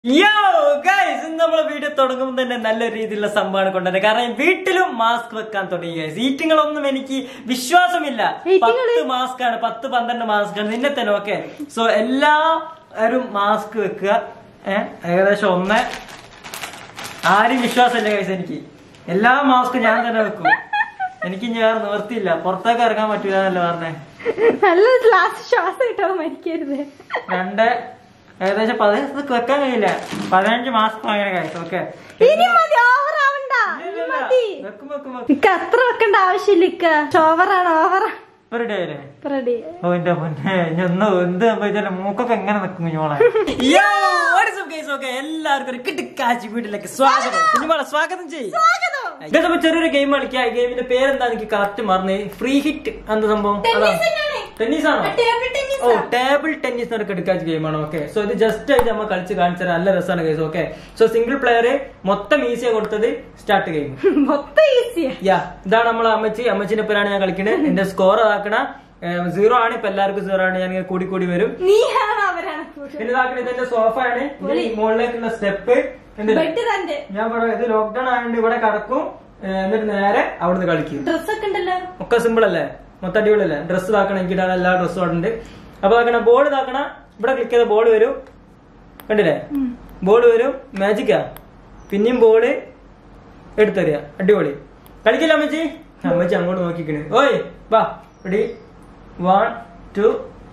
യോ ഗൈസ് ഇന്ന് നമ്മളെ വീഡിയോ തുടങ്ങുമ്പോൾ തന്നെ നല്ല രീതിയിലുള്ള സംഭവമാണ് കൊണ്ടുവന്നത് കാരണം വീട്ടിലും മാസ്ക് വെക്കാൻ തുടങ്ങി ഗൈസ് ഈറ്റിങ്ങളൊന്നും എനിക്ക് വിശ്വാസമില്ല പത്ത് മാസ്ക് ആണ് പത്ത് പന്ത്രണ്ട് മാസ്ക് ആണ് നിന്നെ തന്നെ ഓക്കെ സോ എല്ലാവരും മാസ്ക് വെക്കുക ഏഹ് ഏകദേശം ഒന്ന് ആരും വിശ്വാസമില്ല ഗൈസ് എനിക്ക് എല്ലാ മാസ്കും ഞാൻ തന്നെ വെക്കും എനിക്ക് ഇനി വേറെ നിവർത്തിയില്ല പുറത്തേക്ക് ഇറങ്ങാൻ പറ്റൂല എന്നല്ലേ പറഞ്ഞേ നല്ല ലാസ്റ്റ് ശ്വാസം കിട്ടാൻ മരിക്കരുത് രണ്ട് ഏകദേശം പതിനഞ്ച് വെക്കാൻ കഴിയില്ല പതിനഞ്ച് മാസം അങ്ങനെ കഴിച്ചു ഓക്കെ ഇനി മതി ഓവർ ആവണ്ട ഇനി മതി വെക്കും വെക്കും വെക്കും ഇക്ക അത്ര വെക്കേണ്ട ആവശ്യമില്ല ഇക്ക ഓവറാണ് ഓവർ ഒരു ഡേ അല്ലേ റെഡി ഓ എന്റെ പൊന്നെ ഇനി ഒന്ന് എന്ത് സംഭവിച്ചാലും മൂക്കൊക്കെ എങ്ങനെ നിൽക്കും കുഞ്ഞോളെ എല്ലാവർക്കും ഒരു കിട്ടിക്കാച്ചി വീട്ടിലേക്ക് സ്വാഗതം കുഞ്ഞുമോളെ സ്വാഗതം ചെയ്യും ഇതൊക്കെ ചെറിയൊരു ഗെയിം കളിക്കാം ഈ ഗെയിമിന്റെ പേരെന്താ എനിക്ക് കറക്റ്റ് മറന്നേ ഫ്രീ ഹിറ്റ് എന്താ സംഭവം ടെന്നീസ് ആണോ ഓ ടേബിൾ ടെന്നീസ് എന്നൊക്കെ എടുക്കാച്ച ഗെയിമാണ് ഓക്കെ സോ ഇത് ജസ്റ്റ് ആയിട്ട് നമ്മൾ കളിച്ച് കാണിച്ചാൽ നല്ല രസമാണ് game okay so single player മൊത്തം ഈസിയാ കൊടുത്തത് സ്റ്റാർട്ട് ഗെയിം മൊത്തം ഈസിയാ യാ ഇതാണ് നമ്മളെ അമ്മച്ചി അമ്മച്ചിന്റെ പേരാണ് ഞാൻ കളിക്കുന്നത് എന്റെ സ്കോർ അതാക്കണ സീറോ ആണ് ഇപ്പൊ എല്ലാവർക്കും സീറോ ആണ് ഞാൻ ഇങ്ങനെ കൂടി കൂടി വരും നീയാണ് അവരാണ് പിന്നെ ഇതാക്കണ ഇതെന്റെ സോഫ ആണ് ഇത് ഈ മുകളിലേക്കുള്ള സ്റ്റെപ്പ് ബെഡ് തന്റെ ഞാൻ പറയാം ഇത് ലോക്ക്ഡൌൺ ആയതുകൊണ്ട് ഇവിടെ കിടക്കും ഏ, എന്നിട്ട് നേരെ അവിടുന്ന് കളിക്കും ഡ്രസ് ഒക്കെ ഉണ്ടല്ലോ ഒക്കെ സിമ്പിൾ അല്ലേ മൊത്തം അടിപൊളിയല്ലേ ഡ്രസ്സ് ഇതാക്കണം എനിക്ക് ഇടാൻ എല്ലാ ഡ്രസ്സും അവിടെ ഉണ്ട് അപ്പൊ ഇതാക്കണ ബോൾ ഇതാക്കണ ഇവിടെ ക്ലിക്ക് ചെയ്ത ബോൾ വരും കണ്ടില്ലേ ബോൾ വരും മാജിക്കാ പിന്നെയും ബോള് എടുത്തറിയ അടിപൊളി കളിക്കില്ല അമ്മച്ചി അമ്മച്ചി അങ്ങോട്ട് നോക്കിക്കണ് ഓയ് വാ റെഡി വൺ ടു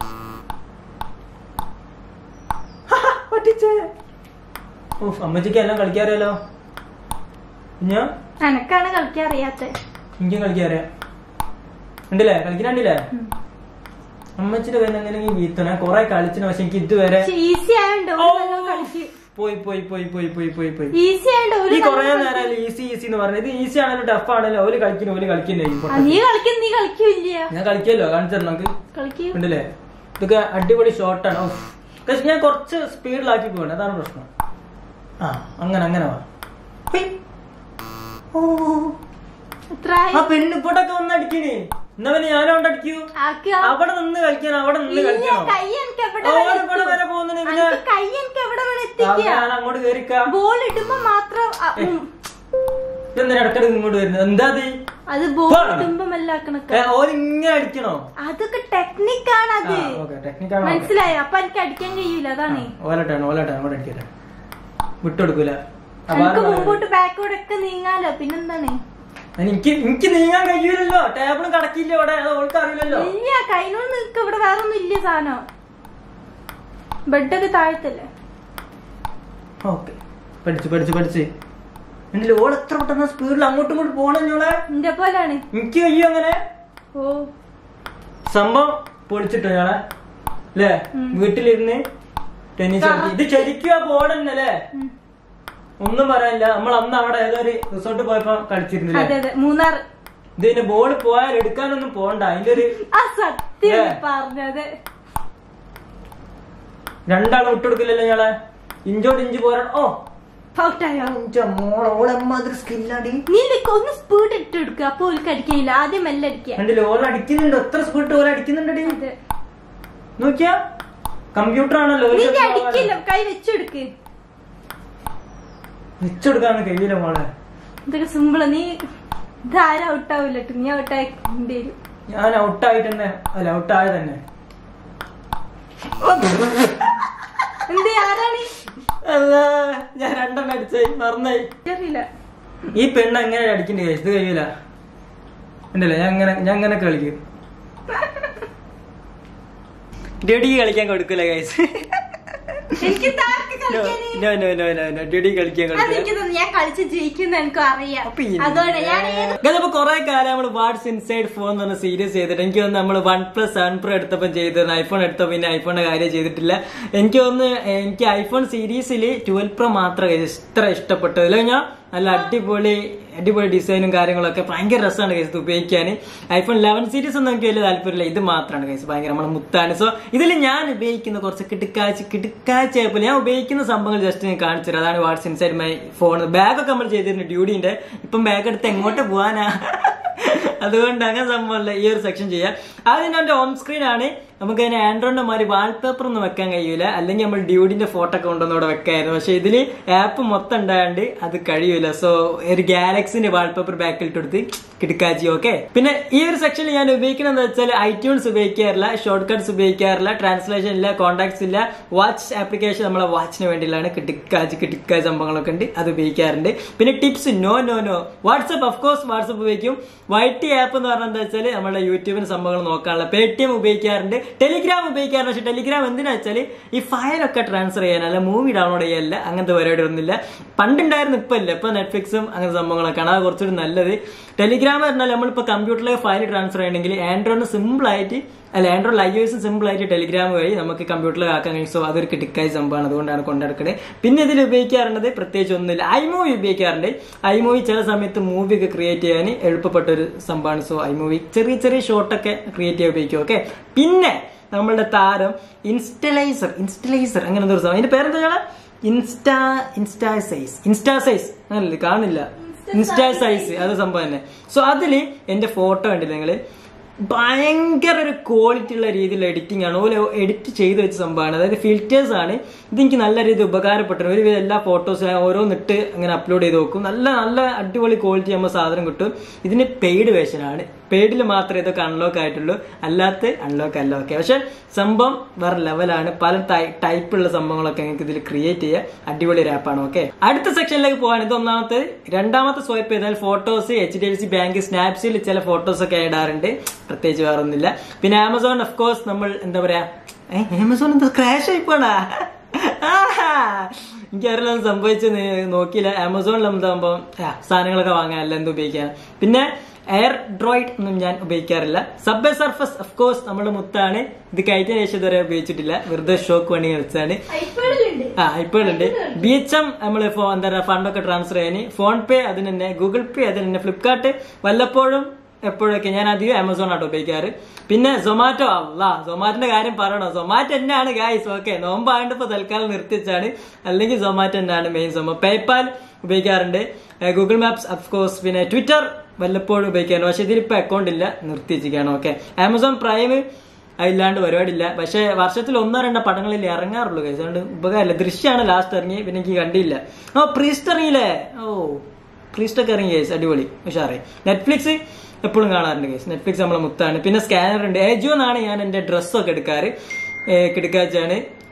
ഓഫ് അമ്മച്ചിക്ക് എല്ലാം കളിക്കാറിയാലോ ഞാൻ എനക്കാണ് കളിക്കാൻ അറിയാത്ത എനിക്കും കളിക്കാറിയാം ഉണ്ടല്ലേ കളിക്കുന്നുണ്ടല്ലേ അമ്മച്ചിന്റെ പേര് എങ്ങനെയെങ്കിലും വീത്തണ കൊറേ കളിച്ചിന് പക്ഷെ എനിക്ക് ഇതുവരെ ഈസി ആയോണ്ട് ഓ, ഓര് നല്ലോണം കളിക്കും പോയി പോയി പോയി പോയി പോയി പോയി പോയി ഈസി ആയോണ്ട് ഈ ഓര് കൊറേ നല്ലോണം നേരം ഈസി ഈസി എന്ന് പറഞ്ഞത് ഇത് ഈസി ആണെങ്കിലും ടഫ് ആണെങ്കിലും ഓല് കളിക്കുന്നു ഓല് കളിക്കുന്നേ ആ, നീ കളിക്കും നീ കളിക്കൂല്ല ഞാൻ കളിക്കല്ലോ കാണിച്ചു നമുക്ക് കളിക്കൂ ഉണ്ടല്ലേ ഇതൊക്കെ അടിപൊളി ഷോട്ടാണ് പക്ഷെ ഞാൻ കുറച്ച് സ്പീഡിലാക്കി പോകണം അതാണ് പ്രശ്നം ആ അങ്ങനെ അങ്ങനെ വാ ഹെയ്. ഓ എത്ര ആ പെണ്ണ് ഇപ്പോട്ടൊക്കെ വന്ന് അടിക്കണേ എന്നാ പിന്നെ ഞാനും കൊണ്ട് അടിക്കൂ ആക്കുക അവിടെ നിന്ന് കളിക്കണം അവിടെ നിന്ന് ഇല്ല, കളിക്കണോ കൈ എനിക്ക് എവിടെ ഓ, വേണം ഇവിടെ വരെ എത്തും. പോകുന്നുണ്ട് പിന്നെ അനക്ക് കൈ എനിക്ക് എവിടെ വേണം ആ, എത്തിക്കുക ഞാൻ അങ്ങോട്ട് കേറിക്കാം ബോൾ ഇടുമ്പോ മാത്രം ആ, ഉം. ഇതെന്താ ഇടക്കിടക്ക് ഇങ്ങോട്ട് വരുന്നത് എന്താ അത് അത് ബോൾ പോണം. ഇടുമ്പോ മെല്ലാക്കണക്ക ഏ, ഓര് ഇങ്ങനെ അടിക്കണോ അതൊക്കെ ടെക്നിക്കാണ് അത് ഓക്കെ ടെക്നിക്കാണോ മനസ്സിലായോ അപ്പൊ എനിക്ക് അടിക്കാൻ കഴിയൂല അതാണ് ഓലട്ടാണ് ഓലട്ടാണ് അങ്ങോട്ട് അടിക്കട്ടെ വിട്ടുകൊടുക്കൂല അപ്പൊ നമുക്ക് ആര് പറയാ? മുമ്പോട്ട് ബാക്കോടെ ഒക്കെ നീങ്ങാലോ പിന്നെന്താണ് എനിക്ക് എനിക്ക് നീങ്ങാൻ കഴിയൂലല്ലോ ടേബിളും കടക്കില്ല ഇവിടെ അത് ഓൾക്ക് അറിയില്ലല്ലോ ഇല്ല കൈനോട് നിൽക്ക് ഇവിടെ വേറെ ഒന്നും ഇല്ല സാധനം ബെഡൊക്കെ താഴത്തല്ലേ ഓക്കെ പഠിച്ച് പഠിച്ച് പഠിച്ച് എന്റെ ഓൾ എത്ര പെട്ടെന്ന് സ്പീഡിൽ അങ്ങോട്ടും ഇങ്ങോട്ടും പോണെന്നോളെ നിന്റെ പോലാണ് എനിക്ക് കഴിയും അങ്ങനെ ഓ സംഭവം പൊളിച്ചിട്ടോ ഞാളെ അല്ലേ വീട്ടിലിരുന്ന് ടെന്നീസ് കളിക്കും ഇത് ശരിക്കും ആ ബോർഡ് തന്നെ അല്ലേ ഉം. ഒന്നും പറയാനില്ല നമ്മൾ അന്ന് അവിടെ ഏതോ ഒരു റിസോർട്ട് പോയപ്പോ കളിച്ചിരുന്നില്ലേ അതെ അതെ മൂന്നാർ ഇതിന്റെ ബോൾ പോയാൽ എടുക്കാനൊന്നും പോണ്ട അതിന്റെ ഒരു ആ സത്യം ഏ. പറഞ്ഞത് രണ്ടാളും വിട്ടുകൊടുക്കില്ലല്ലോ ഞങ്ങളെ ഇഞ്ചോട് ഇഞ്ച് പോരാ ഓ ഔട്ടായോ മോളോളെമ്മാതിരി സ്കില്ലാടി നീ നിക്ക് ഒന്ന് സ്പീഡ് ഇട്ട് എടുക്കുക അപ്പൊ ഓൾക്ക് അടിക്കാനില്ല ആദ്യം മെല്ലെ അടിക്കുക കണ്ടില്ലേ ഓല അടിക്കുന്നുണ്ട് എത്ര സ്പീഡ് ഓല അടിക്കുന്നുണ്ടടി അതെ. നോക്കിയാ കമ്പ്യൂട്ടർ ആണല്ലോ നീ ഇനി അടിക്കില്ല കൈ വെച്ചെടുക്ക് വെച്ചെടുക്കാന്ന് കഴിയില്ല മോളെ ഇതൊക്കെ സിമ്പിള് നീ ഇതാരും ഔട്ടാവില്ല ട്ടോ. നീ ഔട്ടായി വരും ഞാൻ ഔട്ടായിട്ട് തന്നെ അല്ല ഔട്ടായ തന്നെ എന്ത് ആരാണ് അല്ലാ, ഞാൻ രണ്ടെണ്ണം അടിച്ചായി മറന്നായി അറിയില്ല ഈ പെണ്ണ് എങ്ങനെ അടിക്കണ്ടേ guys? ഇത് കഴിയൂല ഉണ്ടല്ലേ ഞാൻ അങ്ങനെ ഞാൻ അങ്ങനെ കളിക്കും ഡെഡി കളിക്കാൻ കൊടുക്കൂല ഗൈസ് എനിക്ക് താർക്ക് കളിക്കാന് no no no no no daddy കളിക്കാൻ കൊടുക്കൂല അതെനിക്ക് തോന്നുന്നു ഞാൻ കളിച്ച് ജയിക്കുന്ന എനിക്ക് അറിയാം അപ്പൊ ഈ- അതുകൊണ്ട് ഞാൻ ഏത് ഇതിപ്പോ കൊറേ കാലം നമ്മൾ വാട്സ് ഇൻസൈഡ് ഫോൺ എന്ന് പറഞ്ഞ സീരീസ് ചെയ്തിട്ട് എനിക്ക് തോന്നുന്നു നമ്മൾ വൺ പ്ലസ് സെവൻ പ്രോ എടുത്തപ്പോൾ ചെയ്തിരുന്നു ഐഫോൺ എടുത്തപ്പോൾ പിന്നെ ഐഫോണിന്റെ കാര്യം ചെയ്തിട്ടില്ല എനിക്ക് തോന്നുന്നു എനിക്ക് ഐഫോൺ സീരീസിൽ ട്വൽവ് പ്രോ മാത്രമേ ഇത്ര ഇഷ്ടപ്പെട്ടു അല്ലെ ഞാൻ നല്ല അടിപൊളി അടിപൊളി ഡിസൈനും കാര്യങ്ങളൊക്കെ ഭയങ്കര രസമാണ് കേസ് ഉപയോഗിക്കാൻ ഐഫോൺ ലെവൻ സീരീസ് ഒന്നും എനിക്ക് വലിയ താല്പര്യമില്ല ഇത് മാത്രമാണ് കേസ് ഭയങ്കര നമ്മുടെ മുത്താണ് സോ ഇതിൽ ഞാൻ ഉപയോഗിക്കുന്ന കുറച്ച് കിടുക്കാച്ച് കിടുക്കാച്ചായപ്പോൾ ഞാൻ ഉപയോഗിക്കുന്ന സംഭവങ്ങൾ ജസ്റ്റ് ഞാൻ കാണിച്ചു തരാം അതാണ് വാട്സ് ഇൻസൈഡ് മൈ ഫോൺ ബാഗൊക്കെ നമ്മൾ ചെയ്തിരുന്നു ഡ്യൂഡിന്റെ ഇപ്പം ബാഗ് എടുത്ത് എങ്ങോട്ട് പോവാനാ അതുകൊണ്ട് അങ്ങനെ സംഭവമല്ല ഈ ഒരു സെക്ഷൻ ചെയ്യാം ആദ്യം ഞാൻ ഹോം സ്ക്രീൻ ആണ് നമുക്ക് അതിന് ആൻഡ്രോയിഡിന്റെ മാതിരി വാൾപേപ്പർ ഒന്നും വെക്കാൻ കഴിയൂല അല്ലെങ്കിൽ നമ്മൾ ഡ്യൂഡിന്റെ ഫോട്ടോ ഒക്കെ കൊണ്ടുവന്ന് ഇവിടെ വെക്കായിരുന്നു പക്ഷെ ഇതില് ആപ്പ് മൊത്തം ഉണ്ടായതുകൊണ്ട് അത് കഴിയൂല സോ ഒരു ഗാലക്സിന്റെ വാൾപേപ്പർ ബാക്കിൽ ഇട്ടെടുത്ത് കിടക്കാച്ചി ഓക്കെ പിന്നെ ഈ ഒരു സെക്ഷനിൽ ഞാൻ ഉപയോഗിക്കുന്നത് വെച്ചാൽ ഐറ്റ്യൂൺസ് ഉപയോഗിക്കാറില്ല ഷോർട്ട് കട്ട്സ് ഉപയോഗിക്കാറില്ല ട്രാൻസ്ലേഷൻ ഇല്ല കോൺടാക്ട്സ് ഇല്ല വാച്ച് ആപ്ലിക്കേഷൻ നമ്മളെ വാച്ചിന് വേണ്ടിയിലാണ് കിട്ടിക്കാച്ച് കിട്ടിക്കാ സംഭവങ്ങളൊക്കെ ഉണ്ട് അത് ഉപയോഗിക്കാറുണ്ട് പിന്നെ tips no no no WhatsApp of course WhatsApp ഉപയോഗിക്കും വൈറ്റി ആപ്പ് എന്ന് പറഞ്ഞാൽ എന്താ വെച്ചാൽ നമ്മുടെ യൂട്യൂബിന് സംഭവങ്ങൾ നോക്കാനുള്ള പേ ടി എം ഉപയോഗിക്കാറുണ്ട് ടെലിഗ്രാം ഉപയോഗിക്കാറുണ്ട് പക്ഷെ ടെലിഗ്രാം എന്തിനാ വെച്ചാൽ ഈ ഫയലൊക്കെ ട്രാൻസ്ഫർ ചെയ്യാനല്ല മൂവി ഡൗൺലോഡ് ചെയ്യാനല്ല അങ്ങനത്തെ പരിപാടി ഒന്നുമില്ല പണ്ടുണ്ടായിരുന്നു ഇപ്പൊ ഇല്ല ഇപ്പൊ നെറ്റ്ഫ്ലിക്സും അങ്ങനത്തെ സംഭവങ്ങളൊക്കെയാണ് അത് കുറച്ചുകൂടി നല്ലത് ടെലിഗ്രാം പറഞ്ഞാൽ നമ്മളിപ്പോൾ കമ്പ്യൂട്ടറിലേക്ക് ഫയൽ ട്രാൻസ്ഫർ ചെയ്യണമെങ്കിൽ ആൻഡ്രോയിഡ് സിമ്പിൾ ആയിട്ട് അല്ല ആൻഡ്രോയിഡ് ഐ എസ് സിമ്പിൾ ആയിട്ട് ടെലിഗ്രാം വഴി നമുക്ക് കമ്പ്യൂട്ടറിൽ ആക്കാൻ കഴിയും സോ അതൊരു കിട്ടിക്കായ സംഭവമാണ് അതുകൊണ്ടാണ് കൊണ്ടെടുക്കുന്നത് പിന്നെ ഇതിൽ ഉപയോഗിക്കാറുള്ളത് പ്രത്യേകിച്ച് ഒന്നുമില്ല ഐമൂവി ഉപയോഗിക്കാറുണ്ട് ഐമൂവി ചില സമയത്ത് മൂവി ഒക്കെ ക്രിയേറ്റ് ചെയ്യാൻ എളുപ്പപ്പെട്ട ഒരു സംഭവമാണ് സോ ഐമൂവി ചെറിയ ചെറിയ ഷോട്ടൊക്കെ ക്രിയേറ്റ് ചെയ്യാൻ ഉപയോഗിക്കും ഓക്കെ പിന്നെ നമ്മളുടെ താരം ഇൻസ്റ്റലൈസർ ഇൻസ്റ്റലൈസർ അങ്ങനെ എന്തോ ഒരു സംഭവം അതിന്റെ പേരെന്താ ചേട്ടാ Insta Instasize Instasize അങ്ങനല്ലേ കാണില്ല ഇൻസ്റ്റാ സൈസ് അത് സംഭവം തന്നെ സോ അതില് എന്റെ ഫോട്ടോ കണ്ടില്ല നിങ്ങള് ഭയങ്കര ഒരു ക്വാളിറ്റി ഉള്ള രീതിയിലുള്ള എഡിറ്റിംഗ് ആണ് ഓരോ എഡിറ്റ് ചെയ്ത് വെച്ച സംഭവമാണ് അതായത് ഫിൽറ്റേഴ്സ് ആണ് ഇതെനിക്ക് നല്ല രീതിയിൽ ഉപകാരപ്പെട്ടു ഒരു എല്ലാ ഫോട്ടോസ് ഓരോന്നിട്ട് അങ്ങനെ അപ്ലോഡ് ചെയ്ത് നോക്കും നല്ല നല്ല അടിപൊളി ക്വാളിറ്റി ആകുമ്പോൾ സാധനം കിട്ടും ഇതിന് പെയ്ഡ് വേർഷനാണ് പെയ്ഡിൽ മാത്രമേ ഇതൊക്കെ അൺലോക്ക് ആയിട്ടുള്ളൂ അല്ലാത്ത അൺലോക്ക് അല്ല ഓക്കെ പക്ഷെ സംഭവം വേറെ ലെവലാണ് പല ടൈപ്പുള്ള സംഭവങ്ങളൊക്കെ നിങ്ങൾക്ക് ഇതിൽ ക്രിയേറ്റ് ചെയ്യുക അടിപൊളി ഒരു ആപ്പാണ് ഓക്കെ അടുത്ത സെക്ഷനിലേക്ക് പോകാൻ ഇത് ഒന്നാമത്തെ രണ്ടാമത്തെ സ്വൈപ്പ് ചെയ്താൽ photos H D F C bank സ്നാപ്സിൽ ചില ഫോട്ടോസ് ഒക്കെ ഇടാറുണ്ട് പ്രത്യേകിച്ച് വേറെ ഒന്നുമില്ല പിന്നെ ആമസോൺ ഓഫ് കോഴ്സ് നമ്മൾ എന്താ പറയാ ആമസോൺ എന്താ ക്രാഷ് ആയിപ്പോണാ എനിക്കറിയില്ല ഒന്നും സംഭവിച്ച് നോക്കിയില്ല ആമസോണിൽ എന്താകുമ്പോൾ സാധനങ്ങളൊക്കെ വാങ്ങാനല്ല എന്ത് ഉപയോഗിക്കാൻ പിന്നെ എയർ ഡ്രോയിഡ് ഒന്നും ഞാൻ ഉപയോഗിക്കാറില്ല സബ്വേ സർഫസ് ഓഫ് കോഴ്സ് നമ്മുടെ മുത്താണ് ഇത് കയറ്റിയ ശേഷം ഇതുവരെ ഉപയോഗിച്ചിട്ടില്ല വെറുതെ ഷോക്ക് വേണ്ടി കളിച്ചാണ് ഐഫോണിലുണ്ട് ആ ഇപ്പോഴുണ്ട് ബി എച്ച് എം നമ്മൾ എന്താ പറയുക ഫണ്ടൊക്കെ ട്രാൻസ്ഫർ ചെയ്യാൻ ഫോൺ പേ അതിന് തന്നെ ഗൂഗിൾ പേ അതിന് തന്നെ ഫ്ലിപ്കാർട്ട് വല്ലപ്പോഴും എപ്പോഴൊക്കെ ഞാൻ അധികം ആമസോൺ ആട്ടോ ഉപയോഗിക്കാറ് പിന്നെ സൊമാറ്റോ അല്ല സൊമാറ്റോന്റെ കാര്യം പറയണോ സൊമാറ്റോ തന്നെയാണ് ഗായ്സ് ഓക്കെ നോമ്പാണ്ട് ഇപ്പൊ തൽക്കാലം നിർത്തിച്ചാണ് അല്ലെങ്കിൽ സൊമാറ്റോ തന്നെയാണ് മെയിൻ സംഭവം പേപ്പാൽ ഉപയോഗിക്കാറുണ്ട് ഗൂഗിൾ മാപ്സ് അഫ് കോഴ്സ് പിന്നെ ട്വിറ്റർ വല്ലപ്പോഴും ഉപയോഗിക്കാറുണ്ട് പക്ഷെ ഇതിലിപ്പോ അക്കൗണ്ട് ഇല്ല നിർത്തി വെച്ചിരിക്കുകയാണ് ഓക്കെ ആമസോൺ പ്രൈം അതില്ലാണ്ട് പരിപാടിയില്ല പക്ഷെ വർഷത്തിൽ ഒന്നോ രണ്ടോ പടങ്ങളിൽ ഇറങ്ങാറുള്ളൂ കേസ് അതുകൊണ്ട് ഉപകാരമില്ല ദൃശ്യമാണ് ലാസ്റ്റ് ഇറങ്ങി പിന്നെ എനിക്ക് കണ്ടില്ല ഓ പ്രീസ്റ്റ് ഇറങ്ങിയില്ലേ ഓ പ്രീസ്റ്റ് ഒക്കെ ഇറങ്ങി കേസ് അടിപൊളി ഉഷാറായി നെറ്റ്ഫ്ലിക്സ് എപ്പോഴും കാണാറുണ്ട് കേസ് നെറ്റ്ഫ്ലിക്സ് നമ്മളെ മുത്താണ് പിന്നെ സ്കാനർ ഉണ്ട് ഏജോ എന്നാണ് ഞാൻ എന്റെ ഡ്രസ്സൊക്കെ എടുക്കാറ് കിടക്കാച്ചാണ്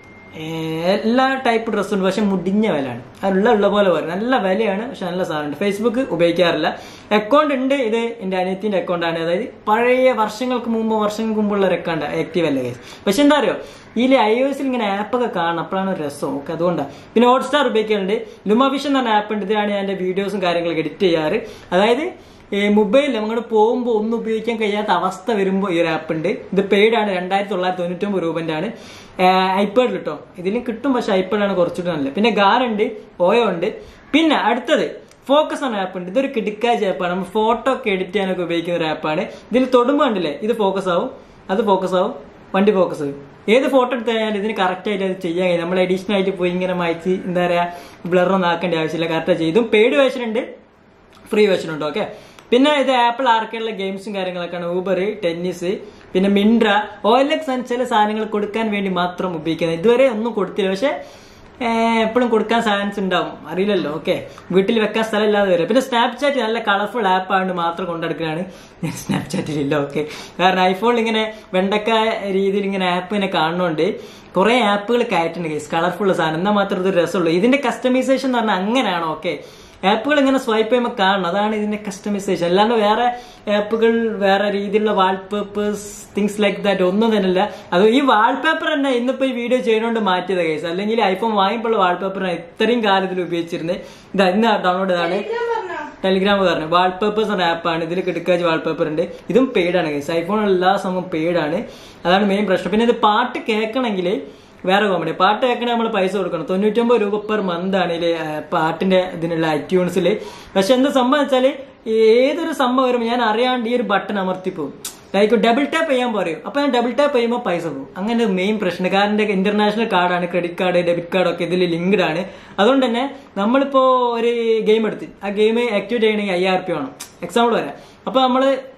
എല്ലാ ടൈപ്പ് ഡ്രസ്സുണ്ട് പക്ഷെ മുടിഞ്ഞ വിലയാണ് അതുള്ള ഉള്ള പോലെ പറയും നല്ല വിലയാണ് പക്ഷെ നല്ല സാധനമുണ്ട് ഫേസ്ബുക്ക് ഉപയോഗിക്കാറില്ല അക്കൗണ്ട് ഉണ്ട് ഇത് എന്റെ അനിയത്തിന്റെ അക്കൗണ്ടാണ് അതായത് പഴയ വർഷങ്ങൾക്ക് മുമ്പ് വർഷങ്ങൾക്ക് മുമ്പുള്ള ഒരു അക്കൗണ്ട് ആക്റ്റീവ് അല്ല കേസ് പക്ഷെ എന്താ അറിയോ ഈ ഐ ഒ എസിൽ ഇങ്ങനെ ആപ്പൊക്കെ കാണണം അപ്പോഴാണ് ഒരു രസം ഓക്കെ അതുകൊണ്ടാണ് പിന്നെ ഹോട്ട്സ്റ്റാർ ഉപയോഗിക്കാറുണ്ട് ലുമാവിഷൻ എന്ന് പറഞ്ഞ ആപ്പ് ഉണ്ട് ഇതിലാണ് ഞാൻ എന്റെ വീഡിയോസും കാര്യങ്ങളൊക്കെ എഡിറ്റ് ചെയ്യാറ് അതായത് മൊബൈലിൽ നമ്മൾ പോകുമ്പോൾ ഒന്നും ഉപയോഗിക്കാൻ കഴിയാത്ത അവസ്ഥ വരുമ്പോൾ ഈ ഒരു ആപ്പ് ഉണ്ട് ഇത് പെയ്ഡ് ആണ് രണ്ടായിരത്തി തൊള്ളായിരത്തി തൊണ്ണൂറ്റൊമ്പത് രൂപന്റെ ആണ് ഐപാഡിൽ കേട്ടോ ഇതിലും കിട്ടും പക്ഷെ ഐപാഡാണ് കുറച്ചുകൂടി നല്ലത് പിന്നെ ഗാറുണ്ട് ഓയോ ഉണ്ട് പിന്നെ അടുത്തത് ഫോക്കസ് എന്ന ആപ്പ് ഉണ്ട് ഇതൊരു കിടുക്കാജ് ആപ്പാണ് നമ്മൾ ഫോട്ടോ ഒക്കെ എഡിറ്റ് ചെയ്യാനൊക്കെ ഉപയോഗിക്കുന്ന ഒരു ആപ്പാണ് ഇതിൽ തൊടുമ്പോൾ ഉണ്ടല്ലേ ഇത് ഫോക്കസ് ആവും അത് ഫോക്കസ് ആവും വണ്ടി ഫോക്കസ് ആവും ഏത് ഫോട്ടോ എടുത്തു കഴിഞ്ഞാൽ ഇതിന് കറക്റ്റ് ആയിട്ട് അത് ചെയ്യാൻ കഴിയും നമ്മൾ അഡീഷണൽ ആയിട്ട് പോയി ഇങ്ങനെ മാറ്റി എന്താ പറയാ ബ്ലറൊന്നും ആക്കേണ്ട ആവശ്യമില്ല കറക്റ്റ് ചെയ്തും പെയ്ഡ് വേർഷൻ ഉണ്ട് ഫ്രീ വേർഷൻ ഉണ്ട് ഓക്കെ പിന്നെ ഇത് ആപ്പിൾ ആർക്കേഡിലെ ഗെയിംസും കാര്യങ്ങളൊക്കെയാണ് ഊബർ ടെന്നീസ് പിന്നെ മിൻട്ര ഒ എൽ എക്സ് ചില സാധനങ്ങൾ കൊടുക്കാൻ വേണ്ടി മാത്രം ഉപയോഗിക്കുന്നത് ഇതുവരെ ഒന്നും കൊടുത്തില്ല പക്ഷെ എപ്പോഴും കൊടുക്കാൻ ചാൻസ് ഉണ്ടാവും അറിയില്ലല്ലോ ഓക്കെ വീട്ടിൽ വെക്കാൻ സ്ഥലമില്ലാതെ വരും പിന്നെ സ്നാപ്ചാറ്റ് നല്ല കളർഫുൾ ആപ്പ് ആയതുകൊണ്ട് മാത്രം കൊണ്ടെടുക്കുകയാണ് ഞാൻ സ്നാപ്ചാറ്റിലില്ല ഓക്കെ കാരണം ഐഫോണിൽ ഇങ്ങനെ വെണ്ടക്ക രീതിയിൽ ഇങ്ങനെ ആപ്പ് ഇങ്ങനെ കാണുന്നുണ്ട് കുറെ ആപ്പുകൾ കയറ്റുണ്ട് കേസ് കളർഫുൾ സാധനം എന്നാൽ മാത്രം ഇത് രസമുള്ളൂ ഇതിന്റെ കസ്റ്റമൈസേഷൻ എന്ന് പറഞ്ഞാൽ അങ്ങനെയാണോ ഓക്കെ ആപ്പുകൾ ഇങ്ങനെ സ്വൈപ്പ് ചെയ്യുമ്പോൾ കാണണം അതാണ് ഇതിന്റെ കസ്റ്റമൈസേഷൻ അല്ലാണ്ട് വേറെ ആപ്പുകൾ വേറെ രീതിയിലുള്ള വാൾപേപ്പേഴ്സ് തിങ്സ് ലൈക്ക് ദാറ്റ് ഒന്നും തന്നെയില്ല അത് ഈ വാൾപേപ്പർ തന്നെ ഇന്നിപ്പോ ഈ വീഡിയോ ചെയ്യുന്നതുകൊണ്ട് മാറ്റിയത് കേസ് അല്ലെങ്കിൽ ഐഫോൺ വാങ്ങിയപ്പോൾ വാൾപേപ്പർ ഇത്രയും കാലത്തിൽ ഉപയോഗിച്ചിരുന്നത് ഇത് ഇന്ന് ഡൗൺലോഡ് ചെയ്താണ് ടെലിഗ്രാം പറഞ്ഞു വാൾപേപ്പേഴ്സ് എന്ന ആപ്പാണ് ഇതിൽ കിടക്കാച്ച് വാൾപേപ്പർ ഉണ്ട് ഇതും പെയ്ഡ് ആണ് കേസ് ഐഫോൺ എല്ലാ സംഭവം പെയ്ഡ് ആണ് അതാണ് മെയിൻ പ്രശ്നം പിന്നെ ഇത് പാട്ട് കേൾക്കണമെങ്കിൽ വേറെ കോമഡി പാട്ട് കേൾക്കണേ നമ്മൾ പൈസ കൊടുക്കണം തൊണ്ണൂറ്റൊമ്പത് രൂപ പെർ മന്ത് ആണ് ഇതില് പാട്ടിന്റെ ഇതിനുള്ള ഐറ്റ്യൂൺസിൽ പക്ഷെ എന്താ സംഭവം വെച്ചാല് ഏതൊരു സംഭവം വരുമ്പോൾ ഞാൻ അറിയാണ്ട് ഈ ഒരു ബട്ടൺ അമർത്തിപ്പോവും ലൈക്ക് ഡബിൾ ടാപ്പ് ചെയ്യാൻ പറയും അപ്പൊ ഞാൻ ഡബിൾ ടാപ്പ് ചെയ്യുമ്പോൾ പൈസ പോകും അങ്ങനെ മെയിൻ പ്രശ്നം കാരണം ഇന്റർനാഷണൽ കാർഡാണ് ക്രെഡിറ്റ് കാർഡ് ഡെബിറ്റ് കാർഡ് ഒക്കെ ഇതിൽ ലിങ്ക്ഡ് ആണ് അതുകൊണ്ട് തന്നെ നമ്മളിപ്പോ ഒരു ഗെയിം എടുത്ത് ആ ഗെയിം ആക്ടിവേറ്റ് ചെയ്യണമെങ്കിൽ അയ്യായിരം റുപ്യ വേണം എക്സാമ്പിൾ വരാം അപ്പൊ നമ്മള്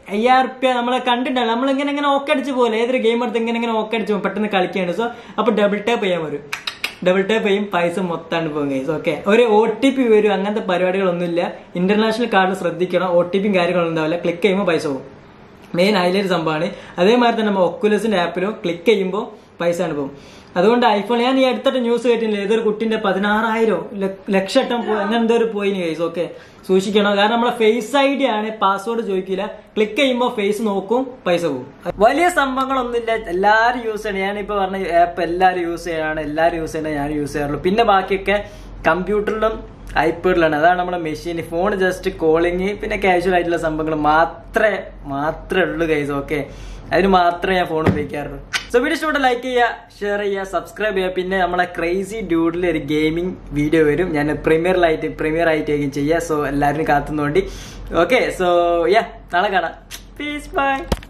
അയ്യായിരം റുപ്യ നമ്മളെ കണ്ടിട്ടുണ്ടല്ലോ നമ്മൾ ഇങ്ങനെ ഇങ്ങനെ ഓക്കെ അടിച്ച് പോലെ ഏതൊരു ഗെയിം എടുത്ത് ഇങ്ങനെ ഇങ്ങനെ ഓക്കെ അടിച്ച് പോകും, പെട്ടെന്ന് കളിക്കുകയാണ് സോ അപ്പൊ ഡബിൾ ടാപ്പ് ചെയ്യാൻ വരും ഡബിൾ ടാപ്പ് ചെയ്യും പൈസ മൊത്തമാണ് പോകും ഗൈസ് ഓക്കെ ഒരു ഒ ടി പി വരും അങ്ങനത്തെ പരിപാടികളൊന്നുമില്ല ഇന്റർനാഷണൽ കാർഡ് ശ്രദ്ധിക്കണം ഒ ടി പിയും കാര്യങ്ങളൊന്നും ഉണ്ടാവില്ല ക്ലിക്ക് ചെയ്യുമ്പോൾ പൈസ പോകും മെയിൻ ഹൈലൈറ്റ് സംഭവമാണ് അതേമാതിരി തന്നെ നമ്മൾ ഒക്കുലസിന്റെ ആപ്പിലും ക്ലിക്ക് ചെയ്യുമ്പോൾ പൈസ ആണ് പോകും അതുകൊണ്ട് ഐഫോൺ ഞാൻ ഈ അടുത്തിട്ട് ന്യൂസ് കേട്ടില്ല ഏതൊരു കുട്ടിന്റെ പതിനാറായിരം ലക്ഷട്ടം പോയി അങ്ങനെ എന്തോ ഒരു പോയിന് കേസ് ഓക്കെ സൂക്ഷിക്കണം കാരണം നമ്മളെ ഫേസ് ഐ ഡി ആണ് പാസ്വേഡ് ചോദിക്കില്ല ക്ലിക്ക് ചെയ്യുമ്പോൾ ഫേസ് നോക്കും പൈസ പോകും വലിയ സംഭവങ്ങളൊന്നുമില്ല എല്ലാവരും യൂസ് ചെയ്യണം ഞാനിപ്പോ പറഞ്ഞ ആപ്പ് എല്ലാവരും യൂസ് ചെയ്യാണ് എല്ലാവരും യൂസ് ചെയ്യണേ ഞാൻ യൂസ് ചെയ്യാറുള്ളൂ പിന്നെ ബാക്കിയൊക്കെ കമ്പ്യൂട്ടറിലും ഐപാഡിലാണ് അതാണ് നമ്മുടെ മെഷീൻ ഫോൺ ജസ്റ്റ് കോളിങ് പിന്നെ കാഷ്വൽ ആയിട്ടുള്ള സംഭവങ്ങൾ മാത്രമേ മാത്രമേ ഉള്ളൂ കൈസ് ഓക്കെ അതിന് മാത്രമേ ഞാൻ ഫോൺ ഉപയോഗിക്കാറുള്ളൂ സോ വീഡിയോ ഇഷ്ടപ്പെട്ട ലൈക്ക് ചെയ്യുക ഷെയർ ചെയ്യുക സബ്സ്ക്രൈബ് ചെയ്യുക പിന്നെ നമ്മളെ ക്രേസി ഡ്യൂഡിൽ ഒരു ഗെയിമിംഗ് വീഡിയോ വരും ഞാൻ പ്രീമിയറിലായിട്ട് പ്രീമിയർ ആയിട്ടേക്കും ചെയ്യുക സോ എല്ലാവരും കാത്തുന്നോണ്ടി ഓക്കെ സോ യാ നാളെ കാണാം പീസ് ബൈ